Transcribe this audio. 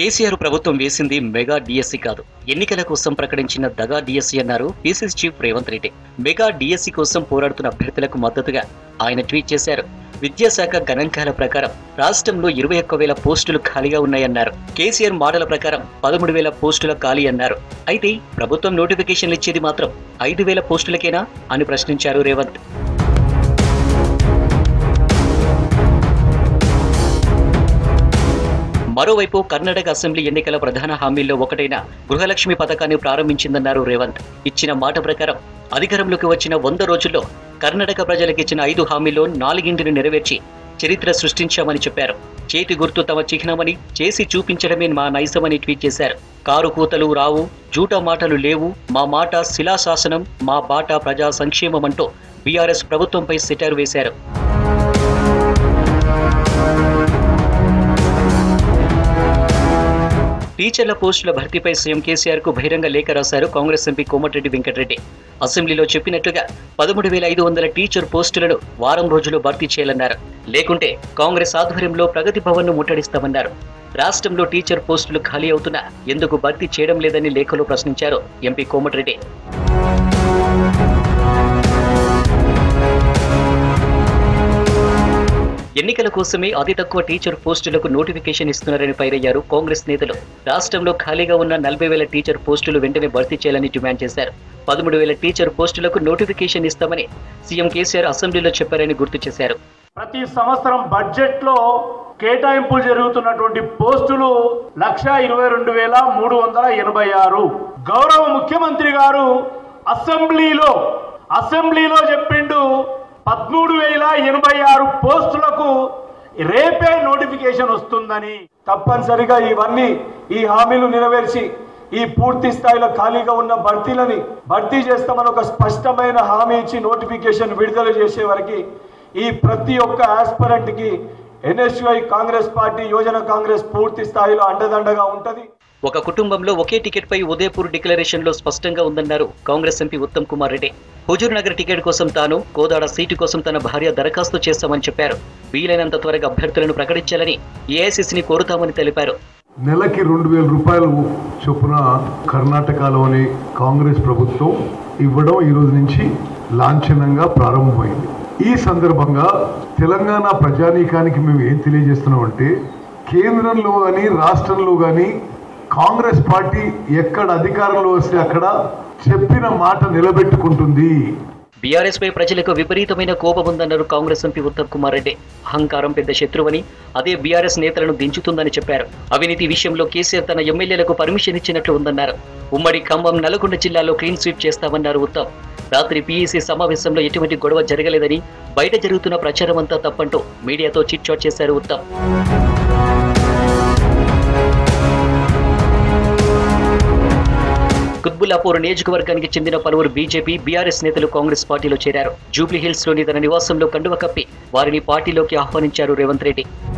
కేసీఆర్ ప్రభుత్వం వేసింది mega DSC కాదు ఎన్నికల కోసం ప్రకటించిన దగా డిఎస్సి అన్నారు PCC chief Revanth Reddy mega DSC కోసం పోరాడుతున్న అభ్యర్థులకు మద్దతుగా ఆయన ట్వీట్ చేశారు విద్యాశాఖ గణాంకాల ప్రకారం రాష్ట్రంలో ఇరవై ఒక్క వేల పోస్టులు ఖాళీగా ఉన్నాయన్నారు కేసీఆర్ మాటల ప్రకారం పదమూడు వేల పోస్టుల ఖాళీ అన్నారు అయితే ప్రభుత్వం నోటిఫికేషన్లు ఇచ్చేది మాత్రం ఐదు వేల పోస్టులకేనా అని ప్రశ్నించారు రేవంత్ మరోవైపు కర్ణాటక అసెంబ్లీ ఎన్నికల ప్రధాన హామీల్లో ఒకటైన గృహలక్ష్మి పథకాన్ని ప్రారంభించిందన్నారు రేవంత్ ఇచ్చిన మాట ప్రకారం అధికారంలోకి వచ్చిన వంద రోజుల్లో కర్ణాటక ప్రజలకు ఇచ్చిన ఐదు హామీల్లో నాలుగింటిని నెరవేర్చి చరిత్ర సృష్టించామని చెప్పారు చేతి గుర్తు తమ చిహ్నమని చేసి చూపించడమే మా నైజమని ట్వీట్ చేశారు కారు కూతలు రావు జూట మాటలు లేవు మా మాట శిలాశాసనం మా బాట ప్రజా సంక్షేమం అంటూ బీఆర్ఎస్ ప్రభుత్వంపై సెటారు వేశారు టీచర్ల పోస్టుల భర్తీపై సీఎం కేసీఆర్ కు బహిరంగ లేఖ రాశారు కాంగ్రెస్ ఎంపీ కోమటిరెడ్డి వెంకటరెడ్డి అసెంబ్లీలో చెప్పినట్లుగా పదమూడు వేల ఐదు వందల టీచర్ పోస్టులను వారం రోజులు భర్తీ చేయాలన్నారు లేకుంటే కాంగ్రెస్ ఆధ్వర్యంలో ప్రగతి భవన్ ను ముట్టడిస్తామన్నారు రాష్ట్రంలో టీచర్ పోస్టులు ఖాళీ అవుతున్నా ఎందుకు భర్తీ చేయడం లేదని లేఖలో ప్రశ్నించారు ఎంపీ కోమటిరెడ్డి ఎన్నికల కోసమే అతి తక్కువ టీచర్ పోస్టులకు నోటిఫికేషన్ ఇస్తున్నారని పైరయ్యారు కాంగ్రెస్ నేతలు రాష్ట్రంలో ఖాళీగా ఉన్న నలభై వేల టీచర్ పోస్టులు వెంటనే భర్తీ చేయాలని డిమాండ్ చేశారు పదమూడు వేల టీచర్ పోస్టులకు నోటిఫికేషన్ ఇస్తామని సీఎం కేసీఆర్ అసెంబ్లీలో చెప్పారని గుర్తు చేశారు ప్రతి సంవత్సరం బడ్జెట్ లో కేటాయింపులు జరుగుతున్నటువంటి పోస్టులు లక్ష ఇరవై రెండు వేల మూడు వందల ఎనభై ఆరు గౌరవ ముఖ్యమంత్రి గారు అసెంబ్లీలో అసెంబ్లీలో చెప్పిండు పదమూడు వేల ఎనభై ఆరు పోస్టులకు రేపే నోటిఫికేషన్ వస్తుందని తప్పనిసరిగా ఇవన్నీ ఈ హామీలు నెరవేర్చి ఈ పూర్తి స్థాయిలో ఖాళీగా ఉన్న భర్తీలని భర్తీ చేస్తామని ఒక స్పష్టమైన హామీ ఇచ్చి నోటిఫికేషన్ విడుదల చేసే వరకు ఈ ప్రతి ఒక్క ఆస్పరెంట్ కి ఎన్ఎస్యుఐ కాంగ్రెస్ పార్టీ యోజన కాంగ్రెస్ పూర్తి స్థాయిలో అండదండగా ఉంటది ఒక కుటుంబంలో ఒకే టికెట్ పై ఉదయపూర్ డిక్లరేషన్ లో స్పష్టంగా ఉందన్నారు congress MP Uttam Kumar Reddy Huzur Nagar ticket కోసం తాను కోదాడ సీటు కోసం తన భార్య దరఖాస్తు చేస్తామని చెప్పారు వీలైనంత త్వరగా అభ్యర్థులను ప్రకటించాలని ఏఐసిసిని కోరుతామని తెలిపారు నెలకి రెండు వేల రూపాయలు చొప్పున కర్ణాటకలోని కాంగ్రెస్ ప్రభుత్వం ఇవ్వడం ఈ రోజు నుంచి లాంఛనంగా ప్రారంభమైంది ఈ సందర్భంగా తెలంగాణ ప్రజానీకానికి మేము ఏం తెలియజేస్తున్నామంటే కేంద్రంలో కానీ రాష్ట్రంలో కానీ కాంగ్రెస్ పార్టీ ఎక్కడ అధికారంలో వస్తే అక్కడ చెప్పిన మాట నిలబెట్టుకుంటుంది బీఆర్ఎస్ పై ప్రజలకు విపరీతమైన కోపం ఉందన్నారు కాంగ్రెస్ ఎంపీ ఉత్తమ్ కుమార్ రెడ్డి అహంకారం పెద్ద శత్రువని అదే బీఆర్ఎస్ నేతలను దించుతుందని చెప్పారు అవినీతి విషయంలో కేసీఆర్ తన ఎమ్మెల్యేలకు పర్మిషన్ ఇచ్చినట్లు ఉందన్నారు ఉమ్మడి ఖమ్మం నల్గొండ జిల్లాలో క్లీన్ స్వీప్ చేస్తామన్నారు ఉత్తమ్ రాత్రి పీఈసీ సమావేశంలో ఎటువంటి గొడవ జరగలేదని బయట జరుగుతున్న ప్రచారం అంతా తప్పంటూ మీడియాతో చిట్ చాట్ చేశారు ఉత్తమ్ కుత్బుల్లాపూర్ నియోజకవర్గానికి చెందిన పలువురు బీజేపీ బీఆర్ఎస్ నేతలు కాంగ్రెస్ పార్టీలో చేరారు జూబ్లీ హిల్స్ లోని తన నివాసంలో కండువ కప్పి వారిని పార్టీలోకి ఆహ్వానించారు రేవంత్ రెడ్డి